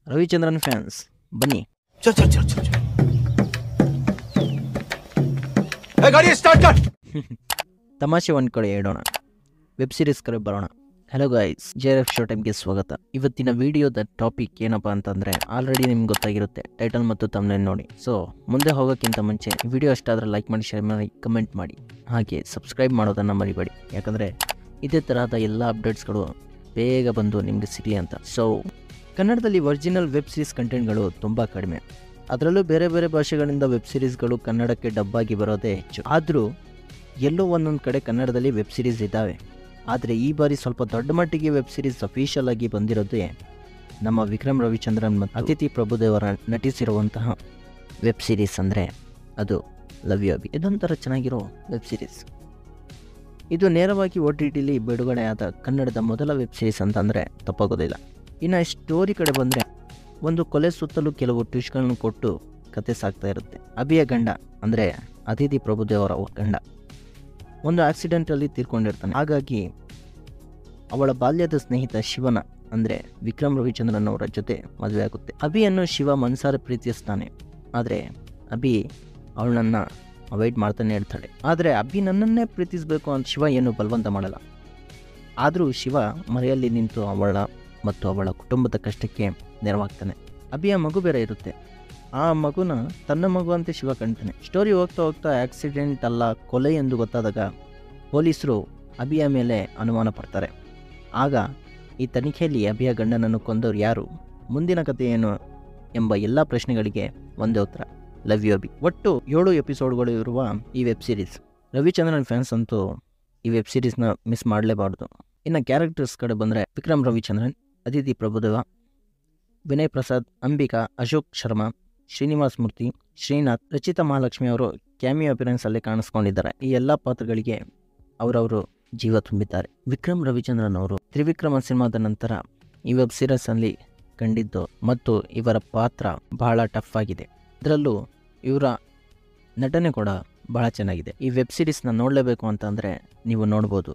Ravichandran fans ಬನ್ನಿ चल चल चल चल चल ए, गाड़ी स्टार्ट कर ತಮಾಷೆ ಒಂದು ಕಡೆ ಇಡೋಣ ವೆಬ್ ಸೀರೀಸ್ ಕಡೆ ಬರೋಣ hello guys J F show ಟೈಮ್ಗೆ ಸ್ವಾಗತ ಇವತ್ತಿನ ವಿಡಿಯೋದ ಟಾಪಿಕ್ ಏನಪ್ಪ ಅಂತಂದ್ರೆ ಆಲ್ರೆಡಿ ನಿಮ್ಗೆ ಗೊತ್ತಾಗಿರುತ್ತೆ ಟೈಟಲ್ ಮತ್ತು ತಮ್ಮನೆ ನೋಡಿ ಸೊ ಮುಂದೆ ಹೋಗೋಕ್ಕಿಂತ ಮುಂಚೆ ವಿಡಿಯೋ ಅಷ್ಟಾದ್ರೆ ಲೈಕ್ ಮಾಡಿ ಶೇರ್ ಮಾಡಿ ಕಮೆಂಟ್ ಮಾಡಿ ಹಾಗೆ ಸಬ್ಸ್ಕ್ರೈಬ್ ಮಾಡೋದನ್ನು ಮರಿಬೇಡಿ ಯಾಕಂದರೆ ಇದೇ ತರಹದ ಎಲ್ಲ ಅಪ್ಡೇಟ್ಸ್ಗಳು ಬೇಗ ಬಂದು ನಿಮಗೆ ಸಿಗಲಿ ಅಂತ ಸೊ ಕನ್ನಡದಲ್ಲಿ ಒರಿಜಿನಲ್ ವೆಬ್ ಸೀರೀಸ್ ಕಂಟೆಂಟ್ಗಳು ತುಂಬ ಕಡಿಮೆ ಅದರಲ್ಲೂ ಬೇರೆ ಬೇರೆ ಭಾಷೆಗಳಿಂದ ವೆಬ್ ಸೀರೀಸ್ಗಳು ಕನ್ನಡಕ್ಕೆ ಡಬ್ಬಾಗಿ ಬರೋದೇ ಹೆಚ್ಚು ಆದರೂ ಎಲ್ಲೋ ಒಂದೊಂದು ಕಡೆ ಕನ್ನಡದಲ್ಲಿ ವೆಬ್ ಸೀರೀಸ್ ಇದ್ದಾವೆ ಆದರೆ ಈ ಬಾರಿ ಸ್ವಲ್ಪ ದೊಡ್ಡ ಮಟ್ಟಿಗೆ ವೆಬ್ ಸೀರೀಸ್ ಅಫಿಷಿಯಲ್ ಆಗಿ ಬಂದಿರೋದೇ ನಮ್ಮ ವಿಕ್ರಮ್ ರವಿಚಂದ್ರನ್ ಮತ್ತು ಅತಿಥಿ ಪ್ರಭುದೇವರ ನಟಿಸಿರುವಂತಹ ವೆಬ್ ಸೀರೀಸ್ ಅಂದರೆ ಅದು ಲವ್ ಯು ಅಭಿ ಇದೊಂಥರ ಚೆನ್ನಾಗಿರೋ ವೆಬ್ ಸೀರೀಸ್ ಇದು ನೇರವಾಗಿ ಒ ಟಿ ಟಿಲಿ ಬಿಡುಗಡೆಯಾದ ಕನ್ನಡದ ಮೊದಲ ವೆಬ್ ಸೀರೀಸ್ ಅಂತಂದರೆ ತಪ್ಪಾಗೋದಿಲ್ಲ ಇನ್ನು ಸ್ಟೋರಿ ಕಡೆ ಬಂದರೆ ಒಂದು ಕೊಲೆ ಸುತ್ತಲೂ ಕೆಲವು ಟ್ವಿಸ್ಟ್ಗಳನ್ನು ಕೊಟ್ಟು ಕತೆ ಸಾಗ್ತಾ ಇರುತ್ತೆ ಅಭಿಯ ಗಂಡ ಅಂದರೆ ಅತಿಥಿ ಪ್ರಭುದೇವರ ಗಂಡ ಒಂದು ಆಕ್ಸಿಡೆಂಟಲ್ಲಿ ತೀರ್ಕೊಂಡಿರ್ತಾನೆ ಹಾಗಾಗಿ ಅವಳ ಬಾಲ್ಯದ ಸ್ನೇಹಿತ ಶಿವನ ಅಂದರೆ ವಿಕ್ರಮ್ ರವಿಚಂದ್ರನ್ ಅವರ ಜೊತೆ ಮದುವೆ ಆಗುತ್ತೆ ಅಭಿಯನ್ನು ಶಿವ ಮನಸಾರೆ ಪ್ರೀತಿಸ್ತಾನೆ ಆದರೆ ಅಭಿ ಅವಳನ್ನು ಅವಾಯ್ಡ್ ಮಾಡ್ತಾನೆ ಇರ್ತಾಳೆ ಆದರೆ ಅಭಿ ನನ್ನನ್ನೇ ಪ್ರೀತಿಸಬೇಕು ಅಂತ ಶಿವ ಏನು ಬಲವಂತ ಮಾಡಲ್ಲ ಆದರೂ ಶಿವ ಮರೆಯಲ್ಲಿ ನಿಂತು ಅವಳ ಮತ್ತು ಅವಳ ಕುಟುಂಬದ ಕಷ್ಟಕ್ಕೆ ನೆರವಾಗ್ತಾನೆ ಅಭಿಯ ಮಗು ಬೇರೆ ಇರುತ್ತೆ ಆ ಮಗುನ ತನ್ನ ಮಗು ಅಂತ ಶಿವ ಕಾಣ್ತಾನೆ ಸ್ಟೋರಿ ಹೋಗ್ತಾ ಹೋಗ್ತಾ ಆಕ್ಸಿಡೆಂಟ್ ಅಲ್ಲ ಕೊಲೆ ಎಂದು ಗೊತ್ತಾದಾಗ ಪೊಲೀಸರು ಅಭಿಯ ಮೇಲೆ ಅನುಮಾನ ಪಡ್ತಾರೆ ಆಗ ಈ ತನಿಖೆಯಲ್ಲಿ ಅಭಿಯ ಗಂಡನನ್ನು ಕೊಂದವರು ಯಾರು ಮುಂದಿನ ಕಥೆ ಏನು ಎಂಬ ಎಲ್ಲ ಪ್ರಶ್ನೆಗಳಿಗೆ ಒಂದೇ ಉತ್ತರ ಲವ್ ಯು ಅಭಿ ಒಟ್ಟು ಏಳು ಎಪಿಸೋಡ್ಗಳು ಇರುವ ಈ ವೆಬ್ ಸೀರೀಸ್ ರವಿಚಂದ್ರನ್ ಫ್ಯಾನ್ಸ್ ಅಂತೂ ಈ ವೆಬ್ ಸೀರೀಸ್ನ ಮಿಸ್ ಮಾಡಲೇಬಾರ್ದು ಇನ್ನು ಕ್ಯಾರೆಕ್ಟರ್ಸ್ ಕಡೆ ಬಂದರೆ ವಿಕ್ರಮ್ ರವಿಚಂದ್ರನ್ ಅದಿತಿ ಪ್ರಭುದೇವ ವಿನಯ್ ಪ್ರಸಾದ್ ಅಂಬಿಕಾ ಅಶೋಕ್ ಶರ್ಮಾ ಶ್ರೀನಿವಾಸ್ ಮೂರ್ತಿ ಶ್ರೀನಾಥ್ ರಚಿತಾ ಮಹಾಲಕ್ಷ್ಮಿ ಅವರು ಕ್ಯಾಮಿಯೋ ಅಪಿರೆನ್ಸಲ್ಲಿ ಕಾಣಿಸ್ಕೊಂಡಿದ್ದಾರೆ ಈ ಎಲ್ಲ ಪಾತ್ರಗಳಿಗೆ ಅವರವರು ಜೀವ ತುಂಬಿದ್ದಾರೆ ವಿಕ್ರಮ್ ರವಿಚಂದ್ರನ್ ಅವರು ತ್ರಿವಿಕ್ರಮ ಸಿನಿಮಾದ ನಂತರ ಈ ವೆಬ್ ಸೀರೀಸಲ್ಲಿ ಕಂಡಿದ್ದು ಮತ್ತು ಇವರ ಪಾತ್ರ ಬಹಳ ಟಫ್ ಆಗಿದೆ ಇದರಲ್ಲೂ ಇವರ ನಟನೆ ಕೂಡ ಬಹಳ ಚೆನ್ನಾಗಿದೆ ಈ ವೆಬ್ ಸೀರೀಸ್ನ ನೋಡಲೇಬೇಕು ಅಂತಂದರೆ ನೀವು ನೋಡ್ಬೋದು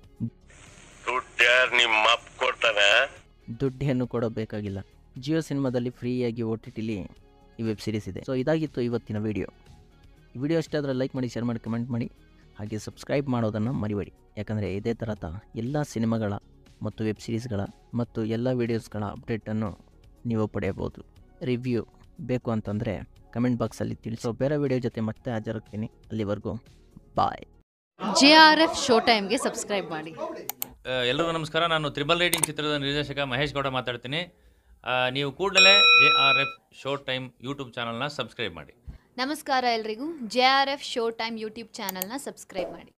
ದುಡ್ಡು ಯಾರು ನಿಮ್ಮ ಅಪ್ಪ ಕೊಡ್ತಾನೆ ದುಡ್ಡೇನು ಕೊಡಬೇಕಾಗಿಲ್ಲ ಜಿಯೋ ಸಿನಿಮಾದಲ್ಲಿ ಫ್ರೀಯಾಗಿ ಓ ಟಿ ಟಿಲಿ ಈ ವೆಬ್ ಸೀರೀಸ್ ಇದೆ ಸೊ ಇದಾಗಿತ್ತು ಇವತ್ತಿನ ವಿಡಿಯೋ ಈ ವಿಡಿಯೋ ಇಷ್ಟ ಆದರೆ ಲೈಕ್ ಮಾಡಿ ಶೇರ್ ಮಾಡಿ ಕಮೆಂಟ್ ಮಾಡಿ ಹಾಗೆ ಸಬ್ಸ್ಕ್ರೈಬ್ ಮಾಡೋದನ್ನು ಮರಿಬೇಡಿ ಯಾಕಂದರೆ ಇದೇ ಥರದ ಎಲ್ಲ ಸಿನಿಮಾಗಳ ಮತ್ತು ವೆಬ್ ಸೀರೀಸ್ಗಳ ಮತ್ತು ಎಲ್ಲ ವೀಡಿಯೋಸ್ಗಳ ಅಪ್ಡೇಟನ್ನು ನೀವು ಪಡೆಯಬಹುದು ರಿವ್ಯೂ ಬೇಕು ಅಂತಂದರೆ ಕಮೆಂಟ್ ಬಾಕ್ಸಲ್ಲಿ ತಿಳಿಸೋ ಬೇರೆ ವಿಡಿಯೋ ಜೊತೆ ಮತ್ತೆ ಹಾಜರಾಗ್ತೀನಿ ಅಲ್ಲಿವರೆಗೂ bye J R F show ಟೈಮ್ಗೆ ಸಬ್ಸ್ಕ್ರೈಬ್ ಮಾಡಿ ಆ, ಎಲ್ರಿಗೂ ನಮಸ್ಕಾರ ನಾನು ತ್ರಿಬಲ್ ರೈಡಿಂಗ್ ಚಿತ್ರದ ನಿರ್ದೇಶಕ ಮಹೇಶ್ ಗೌಡ ಮಾತಾಡ್ತೀನಿ ಆ, ನೀವು ಕೂಡಲೇ J R F show time YouTube ಚಾನಲ್ನ ಸಬ್ಸ್ಕ್ರೈಬ್ ಮಾಡಿ ನಮಸ್ಕಾರ ಎಲ್ರಿಗೂ J R F show time YouTube ಚಾನಲ್ನ ಸಬ್ಸ್ಕ್ರೈಬ್ ಮಾಡಿ